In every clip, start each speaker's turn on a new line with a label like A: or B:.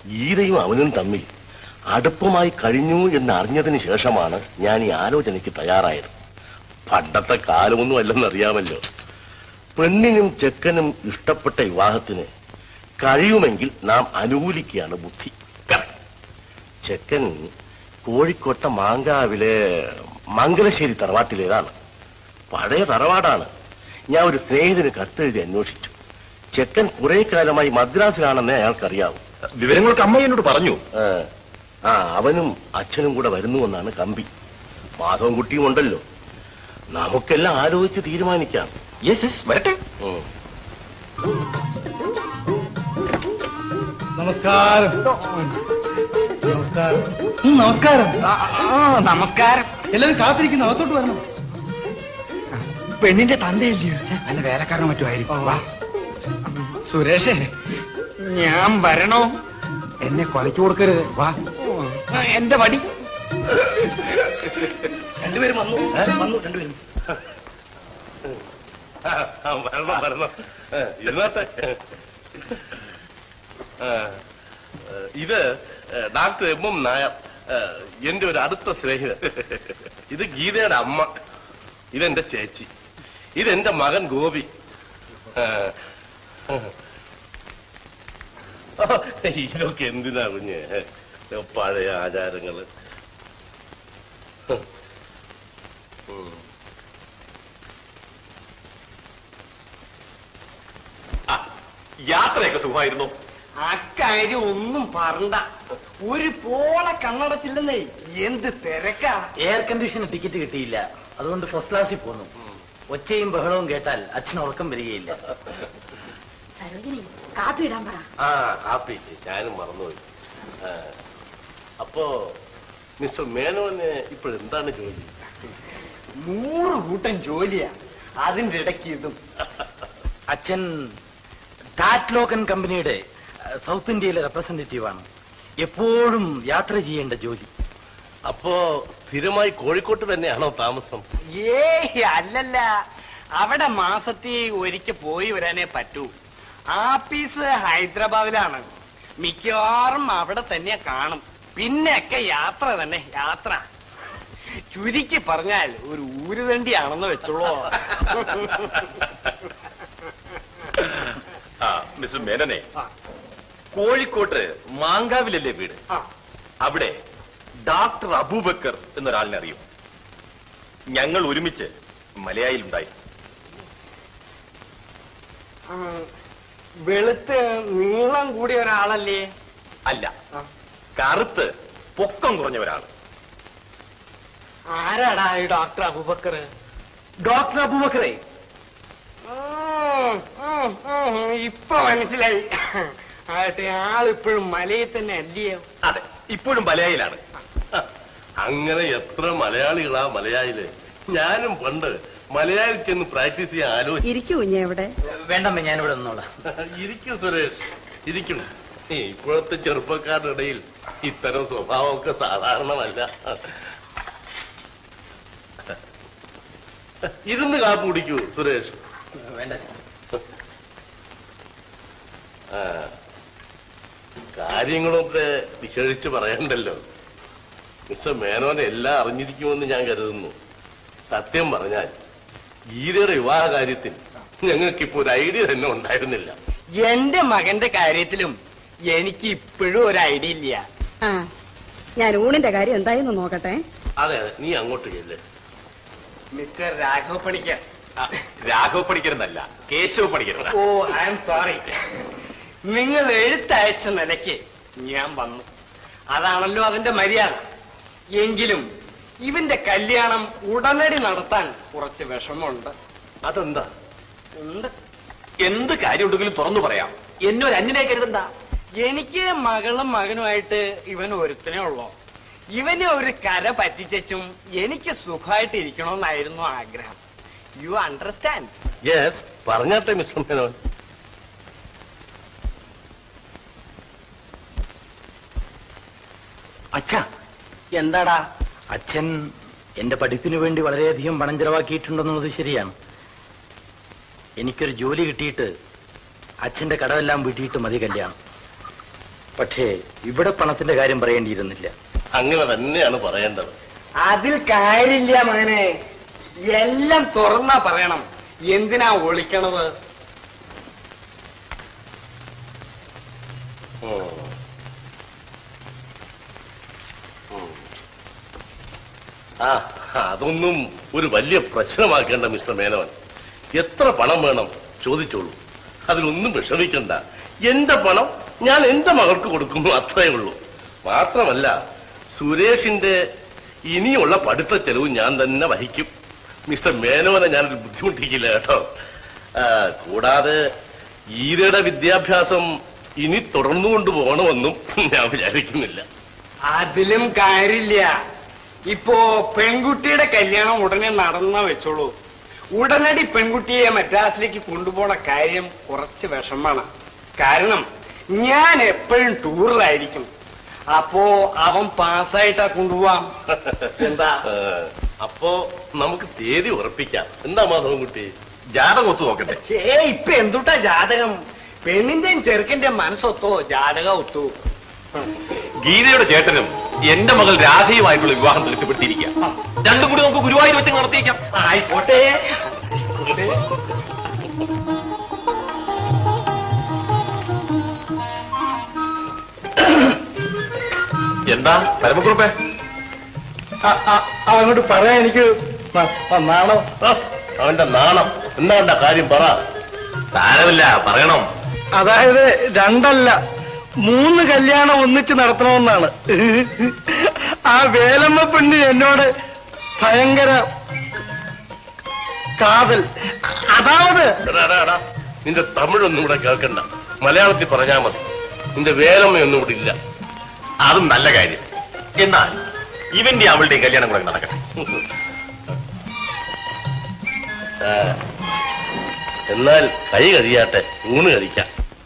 A: ഗീതയും അവനും തമ്മിൽ അടുപ്പമായി കഴിഞ്ഞു എന്ന് അറിഞ്ഞതിന് ശേഷമാണ് ഞാൻ ഈ ആലോചനയ്ക്ക് തയ്യാറായത് പണ്ടത്തെ കാലമൊന്നും അല്ലെന്നറിയാമല്ലോ പെണ്ണിനും ചെക്കനും ഇഷ്ടപ്പെട്ട വിവാഹത്തിന് കഴിയുമെങ്കിൽ നാം അനുകൂലിക്കുകയാണ് ബുദ്ധി ചെക്കൻ കോഴിക്കോട്ടെ മാങ്കാവിലെ മംഗലശ്ശേരി തറവാട്ടിലേതാണ് പഴയ തറവാടാണ് ഞാൻ ഒരു സ്നേഹിതന് കത്തെഴുതി അന്വേഷിച്ചു ചെക്കൻ കുറെ കാലമായി മദ്രാസിലാണെന്നേ അയാൾക്കറിയാവൂ
B: വിവരങ്ങളൊക്കെ അമ്മ എന്നോട് പറഞ്ഞു
A: ഏ, ആ അവനും അച്ഛനും കൂടെ വരുന്നുവെന്നാണ് കമ്പി മാധവൻ കുട്ടിയും ഉണ്ടല്ലോ നമുക്കെല്ലാം ആലോചിച്ച് തീരുമാനിക്കാം
B: യെസ് യെസ് വരട്ടെ
A: ഉം.
C: നമസ്കാരം നമസ്കാരം ഉം, നമസ്കാരം
D: നമസ്കാരം
C: എല്ലാരും കാത്തിരിക്കുന്നു അകത്തോട്ട് വരണം
D: പെണ്ണിന്റെ തന്തയല്ലയോ നല്ല വേലക്കാരനോ മറ്റോ ആയിരിക്കും വാ സുരേഷേ ഞാൻ വരണോ എന്നെ കൊലച്ചു കൊടുക്കരുത് വാ എന്റെ വടി
A: രണ്ടുപേരും വന്നു ഏ, വന്നു രണ്ടുപേരും ആ, ആ, വരണം വരണം ഏ, ഇരുന്നാട്ടെ ഏ, ഏ, ഇത് ഏ, ഡോക്ടർ എം എം നായർ ഏ, എന്റെ ഒരു അടുത്ത സ്നേഹിതൻ ഇത് ഗീതയുടെ അമ്മ ഇതെന്റെ ചേച്ചി ഇതെന്റെ മകൻ ഗോപി ഏ, ഇതൊക്കെ എന്തിനാ കുഞ്ഞ് പഴയ ആചാരങ്ങള് ഉം.
B: ആ, യാത്രയൊക്കെ സുഖമായിരുന്നു
D: അക്കാര്യം ഒന്നും പറണ്ട ഒരു പോളെ കണ്ണടച്ചില്ലെന്നേ എന്ത് തിരക്കാ
E: എയർ കണ്ടീഷന് ടിക്കറ്റ് കിട്ടിയില്ല അതുകൊണ്ട് ഫസ്റ്റ് ക്ലാസ്സിൽ പോന്നു ഒച്ചയും ബഹളവും കേട്ടാൽ അച്ഛൻ ഉറക്കം വരികയില്ല
F: സരോജിനി കാപ്പി ഇടാൻ പറ
A: ആ ഹാപ്പി ഞാനും മറന്നുപോയി ആ, അപ്പോ മിസ്റ്റർ മേനോന് ഇപ്പോഴെന്താണ് ജോലി
D: നൂറ് കൂട്ടം ജോലിയാ അതിന്റെ ഇടയ്ക്ക് ഇതും
E: അച്ഛൻ ടാറ്റ്ലോക്കൻ കമ്പനിയുടെ അഹ്, സൗത്ത് ഇന്ത്യയിലെ റെപ്രസെന്റേറ്റീവ് ആണ് എപ്പോഴും യാത്ര ചെയ്യേണ്ട ജോലി
A: അപ്പോ സ്ഥിരമായി കോഴിക്കോട്ട് തന്നെയാണോ താമസം
D: ഏയ് അല്ലല്ല അവിടെ മാസത്തിൽ ഒരിക്കൽ പോയി വരാനേ പറ്റൂ ആപ്പീസ് ഹൈദരാബാദിലാണ് മിക്കവാറും അവിടെ തന്നെ കാണും പിന്നെയൊക്കെ യാത്ര തന്നെ യാത്ര ചുരുക്കി പറഞ്ഞാൽ ഒരു ഊരുതണ്ടിയാണെന്ന് വെച്ചോളൂ
B: ആ മിസ്റ്റർ മേനനെ
D: ആ.
B: കോഴിക്കോട്ട് മാങ്കാവിലല്ലേ വീട്
D: ആ.
B: അവിടെ ഡോക്ടർ അബൂബക്കർ എന്നൊരാളിനെ അറിയും ഞങ്ങൾ ഒരുമിച്ച് മലയായിലുണ്ടായി
D: ആ, വെളുത്ത് നീളം കൂടിയ ഒരാളല്ലേ
B: അല്ല
D: ആ.
B: കറുത്ത് പൊക്കം കുറഞ്ഞ ഒരാൾ
D: ആരാടാ ഈ ഡോക്ടർ അബൂബക്കർ
E: ഡോക്ടർ അബൂബക്കറെ
D: ഉം, ഉം, ഉം, ഇപ്പൊ മനസ്സിലായി ആട്ടെ ആളിപ്പോഴും മലയിൽ തന്നെ അല്ലയോ
B: അതെ ഇപ്പോഴും മലയായിലാണ്
A: അങ്ങനെ എത്ര മലയാളികളാ മലയാളില് ഞാനും പണ്ട് മലയാളി ചെന്ന് പ്രാക്ടീസ് ചെയ്യാൻ ആലോചിച്ചു
F: ഇരിക്കൂ കുഞ്ഞെ എവിടെ
E: വേണ്ടമ്മ ഞാനിവിടെ നിന്നോളാം
A: ഇരിക്കും സുരേഷ് ഇരിക്കണം ഈ ഇപ്പോഴത്തെ ചെറുപ്പക്കാരുടെ ഇടയിൽ ഇത്തരം സ്വഭാവമൊക്കെ സാധാരണമല്ല ഇരുന്ന് കാപ്പ് കുടിക്കൂ സുരേഷ്
E: വേണ്ട
A: ആ, കാര്യങ്ങളൊക്കെ വിശേഷിച്ച് പറയണ്ടല്ലോ മിസ്റ്റർ മേനോനെ എല്ലാം അറിഞ്ഞിരിക്കുമെന്ന് ഞാൻ കരുതുന്നു സത്യം പറഞ്ഞാൽ ഗീതയുടെ വിവാഹ കാര്യത്തിൽ ഞങ്ങൾക്കിപ്പോ ഒരു ഐഡിയ തന്നെ ഉണ്ടായിരുന്നില്ല
D: എന്റെ മകന്റെ കാര്യത്തിലും എനിക്ക് ഇപ്പോഴും ഒരു ഐഡിയ ഇല്ല
F: ആ ഞാൻ ഊണിന്റെ കാര്യം എന്തായെന്ന് നോക്കട്ടെ
A: അതെ അതെ നീ അങ്ങോട്ട് ചെല്ലേ
D: മിസ്റ്റർ രാഘവ പണിക്കർ
B: ആ, രാഘവ പണിക്കരെന്നല്ല കേശവ പണിക്കരല്ല
D: ഓ ഐ എം സോറി നിങ്ങൾ എഴുത്തയച്ച നിലയ്ക്ക് ഞാൻ വന്നു അതാണല്ലോ അതിന്റെ മര്യാദ എങ്കിലും ഇവന്റെ കല്യാണം ഉടനടി നടത്താൻ കുറച്ച് വിഷമമുണ്ട്
A: അതെന്താ
D: ഉണ്ട്
B: എന്ത് കാര്യമുണ്ടെങ്കിലും തുറന്നു പറയാം എന്നെ ഒരു അന്യനായി കരുതണ്ട
D: എനിക്ക് മകളും മകനുമായിട്ട് ഇവൻ ഒരുത്തനേ ഉള്ളൂ ഇവനെ ഒരു കര പറ്റിച്ചും എനിക്ക് സുഖമായിട്ട് ഇരിക്കണമെന്നായിരുന്നു ആഗ്രഹം യു അണ്ടർസ്റ്റാൻഡ്
A: യെസ് പറഞ്ഞാട്ടെ മിസ്റ്റർ മേനോൻ
E: അച്ഛാ
D: എന്താടാ
E: അച്ഛൻ എന്റെ പഠിപ്പിന് വേണ്ടി വളരെയധികം പണം ചെലവാക്കിയിട്ടുണ്ടെന്നുള്ളത് ശരിയാണ് എനിക്കൊരു ജോലി കിട്ടിയിട്ട് അച്ഛന്റെ കടമെല്ലാം വീട്ടിയിട്ട് മതി കല്യാണം പക്ഷേ ഇവിടെ പണത്തിന്റെ കാര്യം പറയേണ്ടിയിരുന്നില്ല
A: അങ്ങനെ തന്നെയാണ് പറയേണ്ടത്
D: അതിൽ കാര്യമില്ല മകനെ എല്ലാം തുറന്നാ പറയണം എന്തിനാ ഒളിക്കണത്
A: ഉം. ഉം. ആ അതൊന്നും ഒരു വലിയ പ്രശ്നമാക്കേണ്ട മിസ്റ്റർ മേനോൻ എത്ര പണം വേണം ചോദിച്ചോളൂ അതിലൊന്നും വിഷമിക്കണ്ട എന്റെ പണം ഞാൻ എന്റെ മകൾക്ക് കൊടുക്കുന്നു അത്രേ ഉള്ളൂ മാത്രമല്ല സുരേഷിന്റെ ഇനിയുള്ള പഠിത്ത ചെലവ് ഞാൻ തന്നെ വഹിക്കും മിസ്റ്റർ മേനോനെ ഞാനൊരു ബുദ്ധിമുട്ടിക്കില്ല കേട്ടോ ആ, കൂടാതെ ഈരയുടെ വിദ്യാഭ്യാസം ഇനി തുടർന്നുകൊണ്ട് പോകണമെന്നും ഞാൻ വിചാരിക്കുന്നില്ല
D: അതിലും കാര്യമില്ല ഇപ്പോ പെൺകുട്ടിയുടെ കല്യാണം ഉടനെ നടന്ന വെച്ചോളൂ ഉടനടി പെൺകുട്ടിയെ മദ്രാസിലേക്ക് കൊണ്ടുപോണ കാര്യം കുറച്ച് വിഷമാണ് കാരണം ഞാൻ എപ്പോഴും ടൂറിലായിരിക്കും അപ്പോ അവൻ പാസ്സായിട്ടാ കൊണ്ടുപോവാം എന്താ
A: ആ, അപ്പോ നമുക്ക് തീയതി ഉറപ്പിക്കാം എന്താ മാധവൻകുട്ടി
B: ജാതകം ഒത്തു നോക്കട്ടെ
D: ഏ ഇപ്പൊ എന്തുട്ടാ ജാതകം പെണ്ണിന്റെയും ചെറുക്കന്റെയും മനസ്സൊത്തോ ജാതകം ഒത്തു
B: ഗീതയുടെ ചേട്ടനും എന്റെ മകൾ രാധയുമായിട്ടുള്ള വിവാഹം തീർച്ചപ്പെടുത്തിയിരിക്കുക രണ്ടും കൂടി നമുക്ക് ഗുരുവായൂർ വെച്ച് നടത്തിയേക്കാം
D: ആയിക്കോട്ടെ ആയിക്കോട്ടെ.
B: എന്താ പരമക്കുറുപ്പേ
C: അങ്ങോട്ട് പറയാൻ എനിക്ക് ന- ന- നാണം
A: ആ, അവന്റെ നാണം എന്താ അവന്റെ കാര്യം പറ
B: സാരമില്ല പറയണം
C: അതായത് രണ്ടല്ല മൂന്ന് കല്യാണം ഒന്നിച്ച് നടത്തണമെന്നാണ് ആ വേലമ്മ പെണ്ണ് എന്നോട് ഭയങ്കര കാതൽ അതായത്
A: എടാ, എടാ, എടാ, നിന്റെ തമിഴൊന്നും ഇവിടെ കേൾക്കണ്ട മലയാളത്തിൽ പറഞ്ഞാ മതി നിന്റെ വേലമ്മയൊന്നും ഇവിടെ ഇല്ല
B: അതും നല്ല കാര്യം എന്നാൽ ഇവന്റെ അവളുടെയും കല്യാണം കൂടെ നടക്കട്ടെ
A: ആ, എന്നാൽ കൈ കഴിയാട്ടെ ഊണ് കഴിക്കാം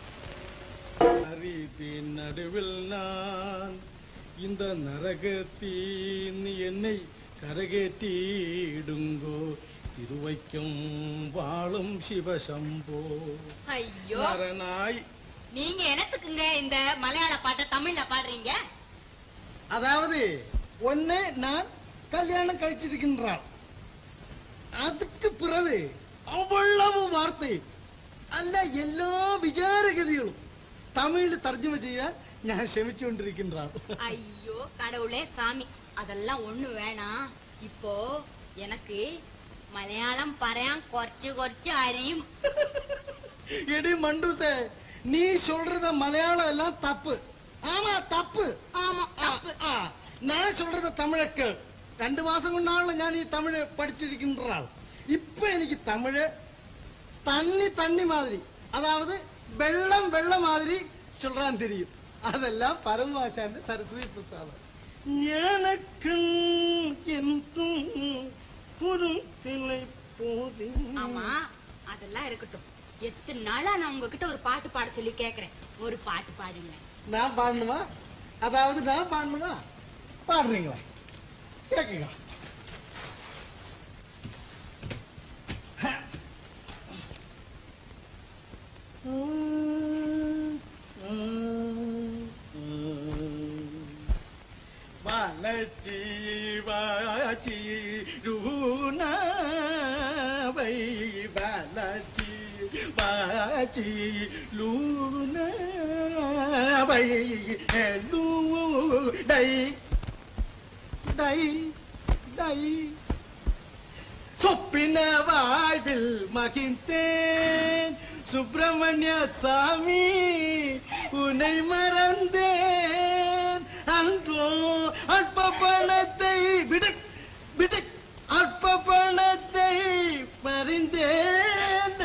C: அறிவின் நடுவில் நான் இந்த நரகத்தீன் என்னை கரகேட்டிடுங்கோ திருவைக்கும் வாழும் சிவசம்போ
G: ஐயோ
C: நரனாய்
G: நீங்க என்னத்துக்குங்க இந்த மலையாள பாட்டை தமிழ்ல பாடுறீங்க
C: அதாவது ஒன்னே நான் கல்யாணம் கழிச்சிருக்கின்றான் அதுக்கு பிறகு அவ்வளவு வார்த்தை അല്ല എല്ലാ വിചാരഗതികളും തമിഴിൽ തർജ്ജമ ചെയ്യാൻ ഞാൻ ശ്രമിച്ചുകൊണ്ടിരിക്കിன்றான்
G: ஐயோ கடவுளே சாமி அதெல்லாம் ஒண்ணு வேணாம் இப்போ எனக்கு மலையாளம் പറയാൻ കുറച്ച് കുറച്ച് അറിയും
C: எடி மண்டூசே நீ சொல்றத மலையாளம் எல்லாம் தப்பு ஆமா தப்பு
G: ஆமா
C: ஆ, ஆ, நான் சொல்றத தமிழக்கு രണ്ടു മാസം കൊണ്ടാണല്ലോ ഞാൻ ഈ തമിഴ് പഠിച്ചിരിക്കുന്ന ആൾ ഇപ്പൊ എനിക്ക് തമിഴ് തണ്ണി തണ്ണി മാതിരി അതായത് വെള്ളം വെള്ളം മാതിരി ചൊല്ലാൻ തിരിയും അതെല്ലാം പരമഭാഷാന്റെ സരസ്വതി പ്രസാദം எனக்கும் என்றும் புறத்திலை போதே
G: ஆமா அதெல்லாம் இருக்கட்டும் எத்தனை நாளா நான் உங்ககிட்ட ஒரு பாட்டு பாட சொல்லி கேக்குறேன் ஒரு பாட்டு பாடுங்க
C: நான் பாடணுமா அதாவது நான் பாடணுமா பாடுறீங்களா கேக்குங்க வளர்ச்சி வாச்சி ரூணாவை வளர்ச்சி வாச்சி லூனாவை டை டை டை சொப்பின வாழ்வில் மகிழ்ந்தேன் சுப்பிரமணிய சாமி உன்னை மறந்தேன் அன்றோ அற்ப பணத்தை விடு விடு அற்ப பணத்தை மறிந்தேன்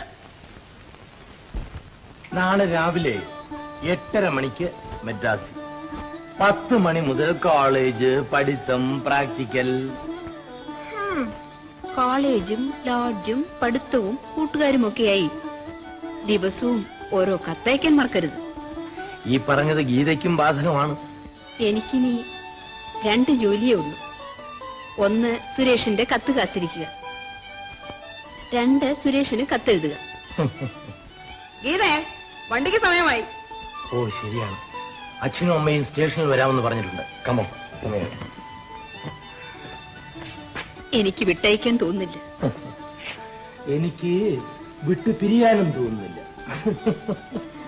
E: നാളെ രാവിലെ എട്ടര മണിക്ക് മദ്രാസിൽ പത്ത് മണി മുതൽ കോളേജ് പഠിത്തം പ്രാക്ടിക്കൽ
H: കോളേജും ലോഡ്ജും പഠിത്തവും കൂട്ടുകാരുമൊക്കെയായി ദിവസവും ഓരോ കത്തയക്കാൻ മറക്കരുത്
E: ഈ പറഞ്ഞത് ഗീതയ്ക്കും ബാധകമാണ്
H: എനിക്കിനി രണ്ട് ജോലിയേ ഉള്ളൂ ഒന്ന് സുരേഷിന്റെ കത്ത് കാത്തിരിക്കുക രണ്ട് സുരേഷിന് കത്തെഴുതുക
F: ഗീതേ വണ്ടിക്ക് സമയമായി
E: ഓ ശരിയാണ് അച്ഛനും അമ്മയും സ്റ്റേഷനിൽ വരാമെന്ന് പറഞ്ഞിട്ടുണ്ട് കമോ
H: എനിക്ക് വിട്ടയക്കാൻ തോന്നുന്നില്ല
E: എനിക്ക് വിട്ടു പിരിയാനും തോന്നുന്നില്ല